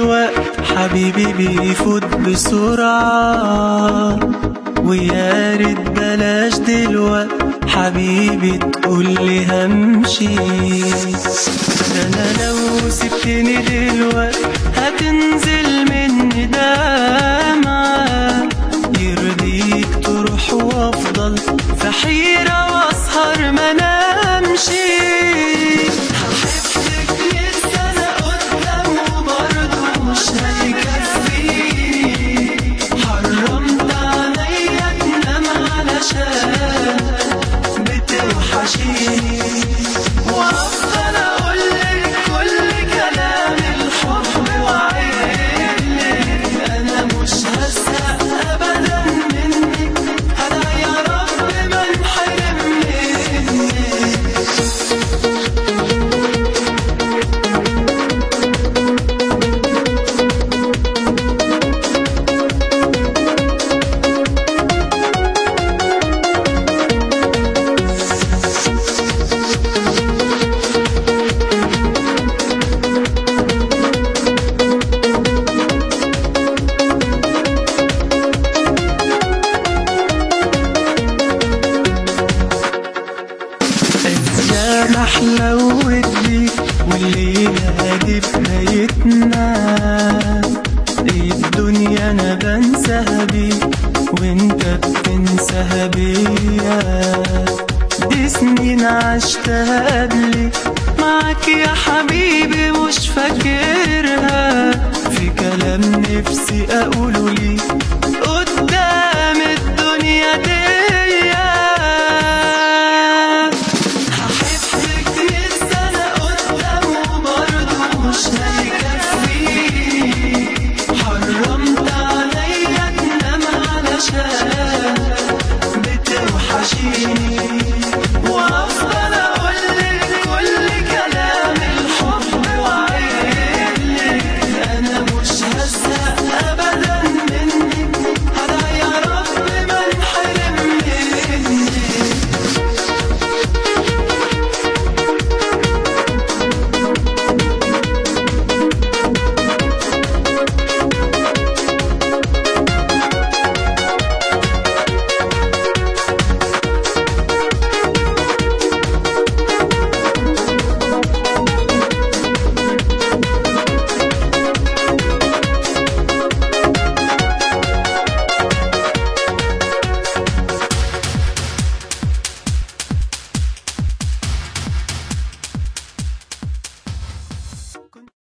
الوقت حبيبي بيفوت بسرعة ويا ريت بلاش دلوقت حبيبي تقولي همشي ده انا لو سبتني دلوقت هتنزل مني دمعة يرضيك تروح وافضل في حيرة واسهر ما نمشي هحبك مية سنة قدام وبرضه مش هيكفيني حرمت عليا تنام علشان بتوحشيني وافضل اقولك كل كلام الحب وعينك انا مش هزهق ابدا منك انا يا رب ما انحرم منك الأيام أحلى ودي والليلة دي بدايتنا إيه الدنيا أنا بنساها بيك وأنت بتنساها بيا دي سنين عشتها قبلي معاك يا حبيبي مش فاكر